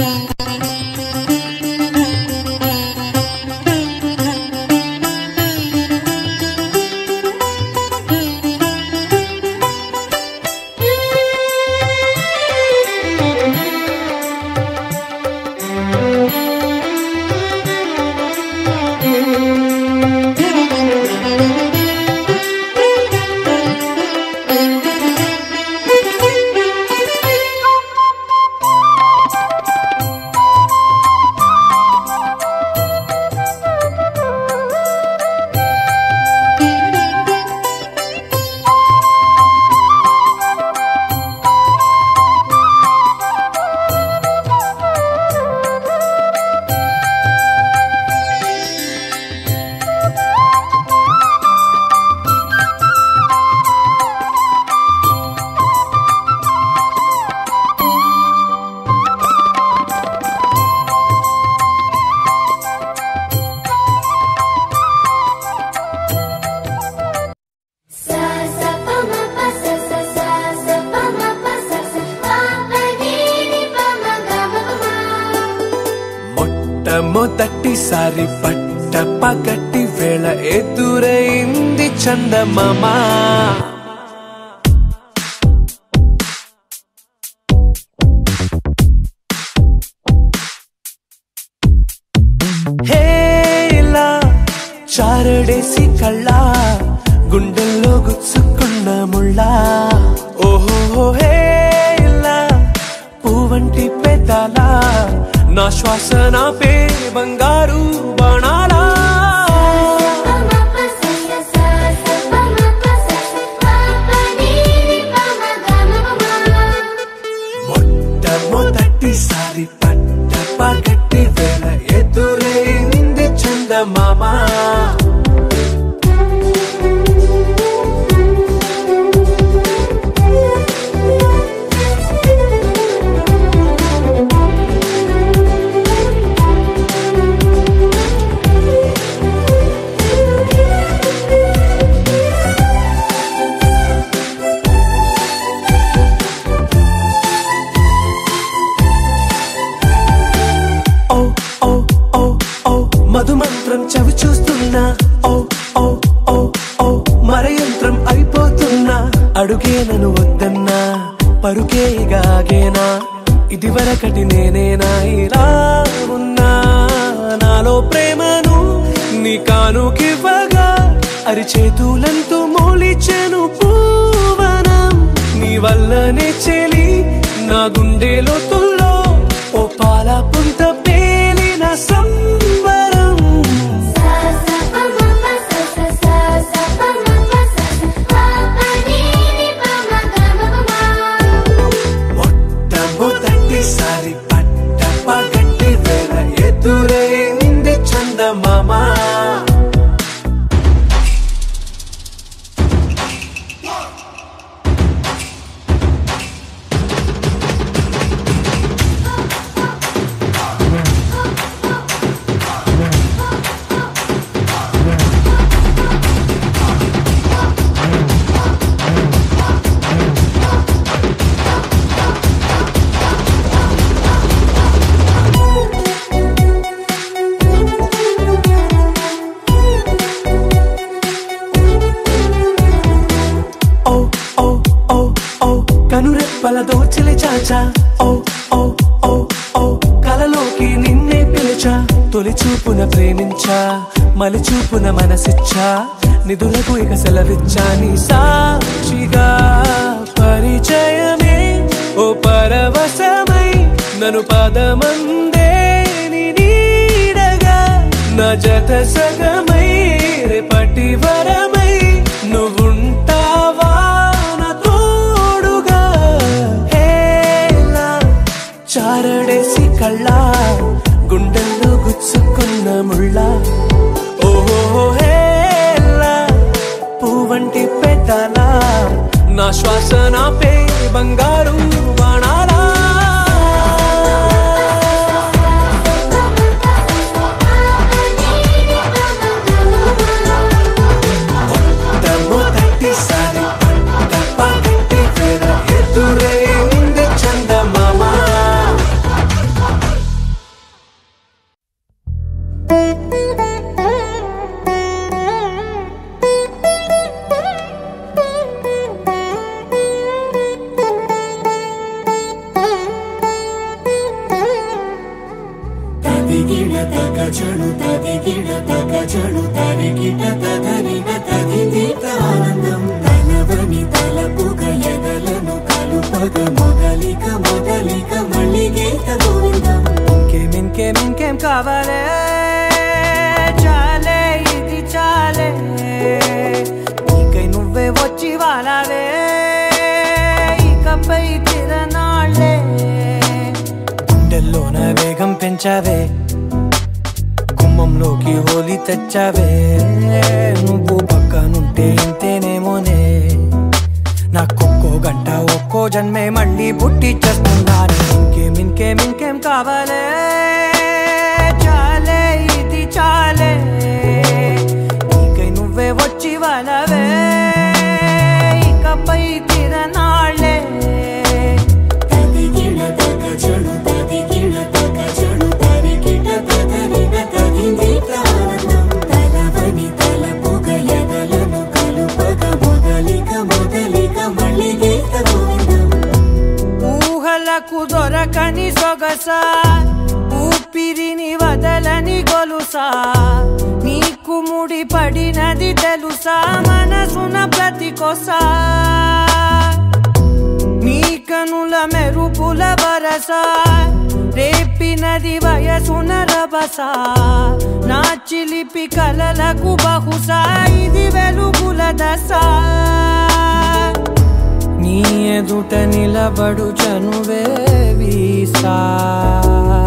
Sa sa pa ma pa sa sa sa sa pa ma pa sa sa pa pa ni ni pa ma ga ma pa ma. మొట్టమొదటిసారి పట్ట పగటి వేళ ఎదురైంది చందమామ హేలా చారడేసి కళ్ళ గుండెల్లో గుచ్చుకున్న ముళ్ళ ఓహో హేలా పువ్వంటి పెదాల నా శ్వాస నా పే బంగారు బాణాలా Pa ma pa sa sa sa sa pa ma pa sa sa pa pa ni ni pa ma ga ma pa ma. మొట్టమొదటిసారి పట్ట పగటి వేళ ఎదురైంది చందమామ ఓ ఓ ఓ ఓ మధుమంత్రం చవి చూస్తున్నా ఓ ఓ ఓ ఓ మరయంత్రం అయిపోతున్నా అడుగే నన్ను వద్దన్నా పరుకేగాగేనా ఇది వరకటి నేనేనా ఇలా ఉన్నా నాలో ప్రేమను నీ కానుకివ్వగా అరిచేతులంతో మోలిచెను పూవనం నీ వల్లనే చెలి నా గుండెలో తుల్లో ఓ పాల పుంత పేలిన సంబరం Sa sa pa ma pa sa sa sa sa pa ma pa sa sa pa pa ni ni pa ma ga ma pa ma. మొట్టమొదటిసారి పట్ట పగటి వేళ ఎదురైంది చందమామ ఓ ఓ ఓ ఓ కనురెప్పల దోచిలి చాచా ఓ ఓ ఓ ఓ కలలోకి నిన్నే పిలిచా తొలి చూపున ప్రేమించా మలి చూపున మనసిచ్చా నిధులకు ఇక సెలవిచ్చా నీ సాక్షిగా పరిచయమే ఓ పరవశమై నన్ను పదమందే నీ నీడగా నా జత సగమై రేపటి వరమై నువ్వుంటావా నా తోడుగా హేలా చారడేసి కళ్ళ గుండెల్లో గుచ్చుకున్న ముళ్ళ ఓహో హేలా పువ్వంటి పెట్టాల నా శ్వాస నా పే బంగారు బాణాలా మొట్టమొదటిసారి పట్ట పగటి వేళ ఎదురైంది చందమామ తదిగిడ తగ చెడు తదిగిడ తగ చెడు తరిగిట తదరిన తదిదీత ఆనందం తలవని తలపుగ ఎదలను కలుపగ మొదలిక మొదలిక మళ్ళీ గీత గోవిందం ఇంకేం ఇంకేం ఇంకేం కావాలే చాలే ఇది చాలే నీకై నువ్వే వచ్చి వాలావే ఇకపై తిరనాళ్ళే గుండెల్లోన వేగం పెంచావే గుమ్మంలోకి హోలీ తెచ్చావే నువ్వు పక్కనుంటే ఇంతేనేమోనే నాకొక్కో గంట ఒక్కో జన్మే మళ్ళీ పుట్టి చేస్తున్నాను ఇంకేం ఇంకేం ఇంకేం కావాలే చాలే ఇది చాలే నీకై నువ్వే వచ్చి వాళ్ళవే ఇకపై తిరనాళ్ళే తదిగిడ తగ చెడు తదిగిడ తగ చెడు తరిగిట తదరిన తదిదీత ఆనందం తలవని తలపుగ ఎదలను కలుపగ మొదలిక మొదలిక మళ్ళీ గీత గోవిందం ఊహలకు దొరకని సొగస ఊపిరిని వదలని గొలుసా నీకు ముడి పడినది తెలుసా మనసున ప్రతి కొసా నీ కనుల మెరుపుల వరస రేపినది వయసున రభస నా చిలిపి కలలకు బహుశా ఇది వెలుగుల దశ నీ ఎదుట నిలబడు చనువే వీసా